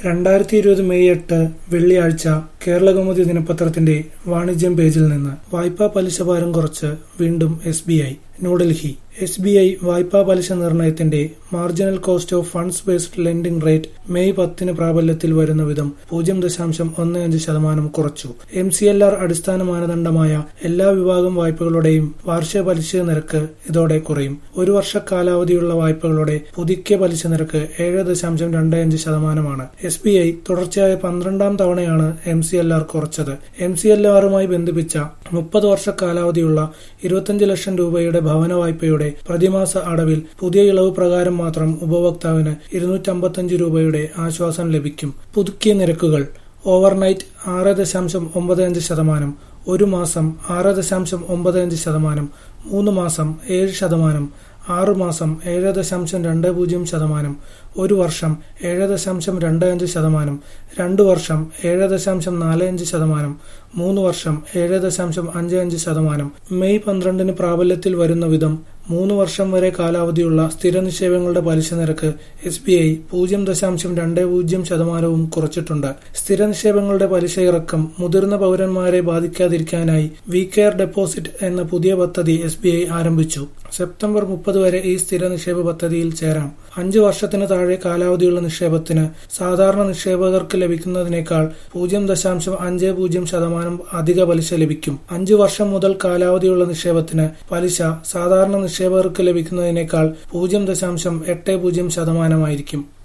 രണ്ടായിരത്തി ഇരുപത് മെയ് എട്ട് വെള്ളിയാഴ്ച കേരളകൗമുദി ദിനപത്രത്തിന്റെ വാണിജ്യം പേജിൽ നിന്ന് വായ്പാ പലിശ ഭാരം കുറച്ച് വീണ്ടും S B I New Delhi S B I വായ്പാ പലിശ നിർണയത്തിന്റെ marginal cost of funds based lending rate May പത്തിന് പ്രാബല്യത്തിൽ വരുന്ന വിധം പൂജ്യം ദശാംശം ഒന്ന് അഞ്ച് ശതമാനം കുറച്ചു എം സി എൽ ആർ അടിസ്ഥാന മാനദണ്ഡമായ എല്ലാ വിഭാഗം വായ്പകളുടെയും വാർഷിക പലിശ നിരക്ക് ഇതോടെ കുറയും ഒരു വർഷ കാലാവധിയുള്ള വായ്പകളുടെ പുതുക്കിയ പലിശ നിരക്ക് ഏഴ് ദശാംശം രണ്ട് അഞ്ച് ശതമാനമാണ് എസ് ബി ഐ തുടർച്ചയായ പന്ത്രണ്ടാം തവണയാണ് എം സി എൽ ആർ കുറച്ചത് എം സി എൽ ആറുമായി ബന്ധിപ്പിച്ച മുപ്പത് വർഷ കാലാവധിയുള്ള ഇരുപത്തിയഞ്ച് ലക്ഷം രൂപയുടെ ഭവന വായ്പയുടെ പ്രതിമാസ അടവിൽ പുതിയ ഇളവ് പ്രകാരം മാത്രം ഉപഭോക്താവിന് ഇരുന്നൂറ്റമ്പത്തഞ്ച് രൂപയുടെ ആശ്വാസം ലഭിക്കും പുതുക്കിയ നിരക്കുകൾ ഓവർനൈറ്റ് ആറ് ദശാംശം ഒമ്പത് അഞ്ച് ശതമാനം ഒരു മാസം ആറ് ദശാംശം ഒമ്പത് അഞ്ച് ശതമാനം മൂന്ന് മാസം ഏഴ് ശതമാനം ആറ് മാസം ഏഴ് ദശാംശം രണ്ട് പൂജ്യം ശതമാനം ഒരു വർഷം ഏഴ് ദശാംശം രണ്ട് അഞ്ച് ശതമാനം രണ്ട് വർഷം ഏഴ് ദശാംശം നാല് അഞ്ച് ശതമാനം മൂന്ന് വർഷം ഏഴ് ദശാംശം അഞ്ച് അഞ്ച് ശതമാനം മെയ് പന്ത്രണ്ടിന് പ്രാബല്യത്തിൽ വരുന്ന വിധം മൂന്ന് വർഷം വരെ കാലാവധിയുള്ള സ്ഥിര നിക്ഷേപങ്ങളുടെ പലിശ നിരക്ക് എസ് ബി ഐ പൂജ്യം ദശാംശം രണ്ട് പൂജ്യം ശതമാനവും കുറച്ചിട്ടുണ്ട് സ്ഥിര നിക്ഷേപങ്ങളുടെ പലിശ ഇറക്കം മുതിർന്ന പൗരന്മാരെ ബാധിക്കാതിരിക്കാനായി വി കെയർ ഡെപ്പോസിറ്റ് എന്ന പുതിയ പദ്ധതി എസ് ബി ഐ ആരംഭിച്ചു സെപ്റ്റംബർ മുപ്പത് വരെ ഈ സ്ഥിര നിക്ഷേപ പദ്ധതിയിൽ ചേരാം അഞ്ച് വർഷത്തിന് താഴെ കാലാവധിയുള്ള നിക്ഷേപത്തിന് സാധാരണ നിക്ഷേപകർക്ക് ലഭിക്കുന്നതിനേക്കാൾ പൂജ്യം ദശാംശം അഞ്ച് പൂജ്യം ശതമാനം അധിക പലിശ ലഭിക്കും അഞ്ച് വർഷം മുതൽ കാലാവധിയുള്ള നിക്ഷേപത്തിന് പലിശ സാധാരണ നിക്ഷേപകർക്ക് ലഭിക്കുന്നതിനേക്കാൾ പൂജ്യം ദശാംശം എട്ട് പൂജ്യം ശതമാനമായിരിക്കും